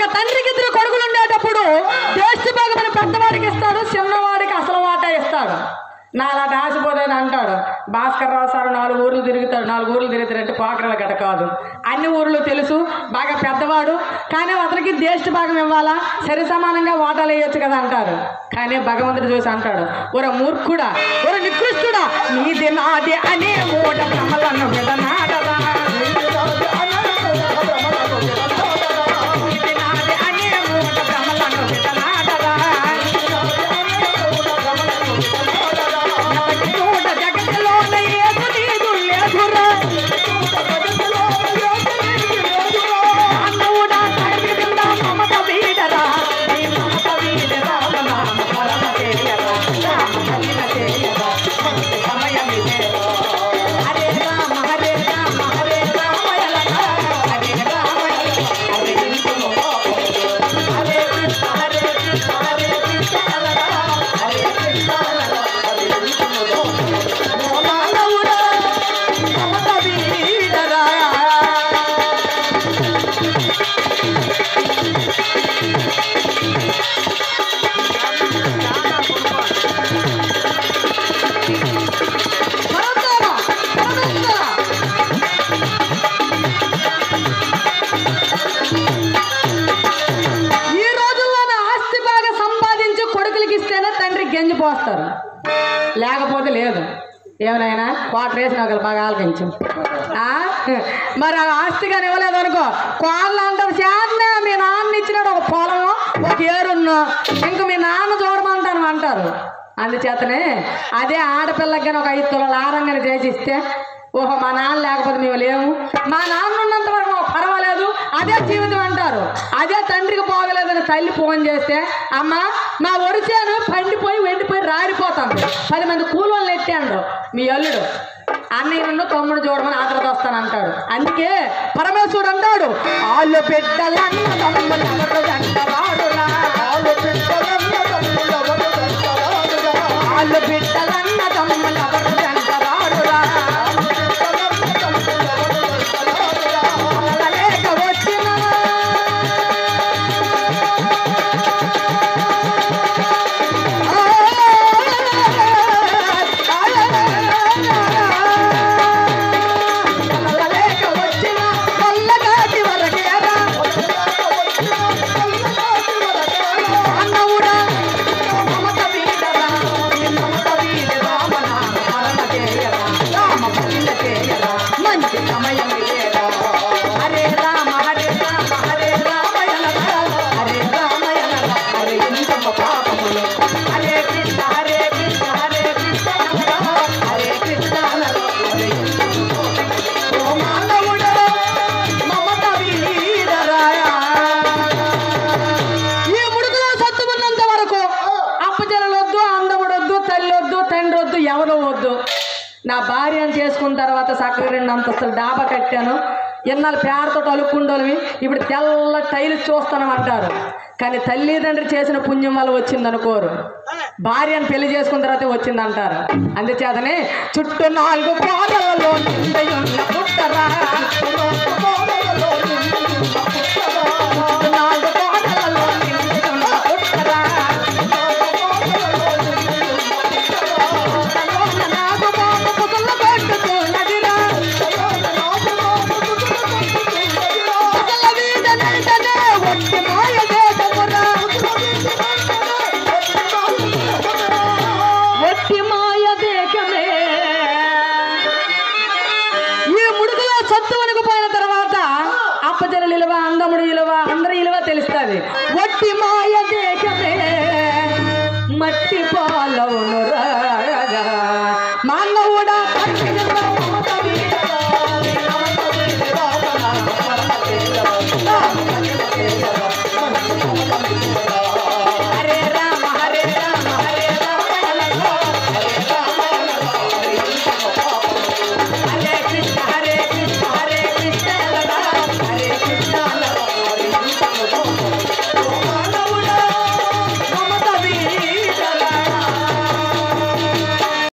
తండ్రికి ఇద్దరు కొడుకులు ఉండేటప్పుడు దేశ భాగమైన పెద్దవాడికి ఇస్తాడు చిన్నవాడికి అసలు వాటా ఇస్తాడు నా అలా ఆశపోదని అంటాడు భాస్కర్ రావు సార్ నాలుగు ఊర్లు తిరుగుతాడు నాలుగు ఊర్లు తిరుగుతాడంటే పోకరల గట కాదు అన్ని ఊర్లు తెలుసు బాగా పెద్దవాడు కానీ అతనికి దేశ భాగం ఇవ్వాలా సరి సమానంగా వాటాలు వేయొచ్చు కదా అంటారు కానీ భగవంతుడు చూసి అంటాడు ఒర మూర్ఖుడా ఒర నికృష్టుడా నీది నాది అనే మూట భ్రమలను విడనాడరా నీది నాది అనే మూట భ్రమలను విడనాడరా చూడ జగత్తులోన ఏదు నీదు లేదురా. అన్నుడా తండ్రి కింద మమత వీడరా. నీ మమత వీడరా, నామ పరమ చేయరా. రామ భజన చేయరా. మంచి సమయమిదేరా. హరే రామ హరే రామ హరే రామ యలరా. హరే రామ యలరా. హరే విష్ణు హరే కృష్ణ హరే కృష్ణ హరే కృష్ణ యలరా. హరే కృష్ణ యలరా. హరే విష్ణు ఓ మానవుడా మమత వీడరా. పరమోత్తమ, పరమేశ్వర. ఈ రోజుల్లోన ఆస్తి బాగా సంపాదించి కొడుకులకి ఇస్తేనే తండ్రి గెంజి పోస్తారు లేకపోతే లేదు ఏమైనా క్వార్టర్ వేసిన ఒకరు బాగా ఆలకించు ఆ? మరి ఆ ఆస్తి కానీ ఇవ్వలేదు అనుకో కోళ్ళు అంటారు చేతనే మీ నాన్న ఇచ్చినాడు ఒక పొలము ఒక ఏరున్ను ఇంక మీ నాన్న చూడమంటాను అంటారు అందుచేతనే అదే ఆడపిల్లకి కానీ ఒక ఐదు తులాలు ఆరంగానే చేసి ఇస్తే ఓహో మా నాన్న లేకపోతే మేము లేము మా నాన్న ఉన్నంత వరకు మాకు పర్వాలేదు అదే జీవితం అంటారు అదే తండ్రికి పోగలేదని తల్లి ఫోన్ చేస్తే అమ్మ మా ఒడిచాను పండిపోయి వెండిపోయి రారిపోతాం పది మంది కూలోళ్ళు ఎట్టాడు మీ అల్లుడు అన్నయ్య తమ్ముడు చూడమని ఆదరత వస్తానంటాడు అందుకే పరమేశ్వరుడు అంటాడు ఆళ్ళు బిడ్డలన్న తమ్ముడు ఎవరు అంటరాడురా. ఆళ్ళు బిడ్డలన్న తమ్ముడు ఎవరు అంటరాడురా. లేక వచ్చిన లేక వచ్చిన వల్లగాటి వరకేరా అన్నవుడా మమత వీడరా ఈ మమత వీడ రామన మరణ చేయరా రామ భజన చేయరా మంచి సమయం ఇదేరా హరే రామ హరే రామ హరే రామయనరా హరే రామయనరా హరే ఇంతమ పాపములు హరే కృష్ణ హరే కృష్ణ హరే కృష్ణ అనరా హరే కృష్ణ అనరా హరే ఓ మానవుడా మమత వీడరాయా ఈ ముడుకులో సత్తు ఉన్నంత వరకు అప్పచెల్లొద్దు అందముడొద్దు తల్లొద్దు తండ్రి వద్దు ఎవరు వద్దు నా భార్యను చేసుకున్న తర్వాత చక్కగా రెండు అంతస్తులు డాబా కట్టాను ఎన్నాళ్ళు పేడతో అలుక్కుండోనివి ఇప్పుడు తెల్ల టైల్స్ చూస్తాను అంటారు కానీ తల్లిదండ్రి చేసిన పుణ్యం వల్ల వచ్చింది అనుకోరు భార్యను పెళ్లి చేసుకున్న తర్వాత వచ్చింది అంటారు అందుచేతనే చుట్టూ నాలుగు కోడలలో నిండయున్న పుట్టరా చుట్టూ నాలుగు కోడలలో నిండయున్న పుట్టరా తలోన నాగు బాబు పుసల పట్టుకున్నదిరా. పుసల వీధ నైటనే ఒట్టి మాయ దేశమురా. ఒట్టి మాయ దేశమే. ఈ ముడుగులో సత్తు వణుకుపోయిన తర్వాత అప్పజనుల ఇలువ అందముడు ఇలువ అందరి ఇలువ తెలుస్తుంది ఒట్టి మాయ దేశమే మట్టి పాలవును రాగా మానవుడా కట్టిన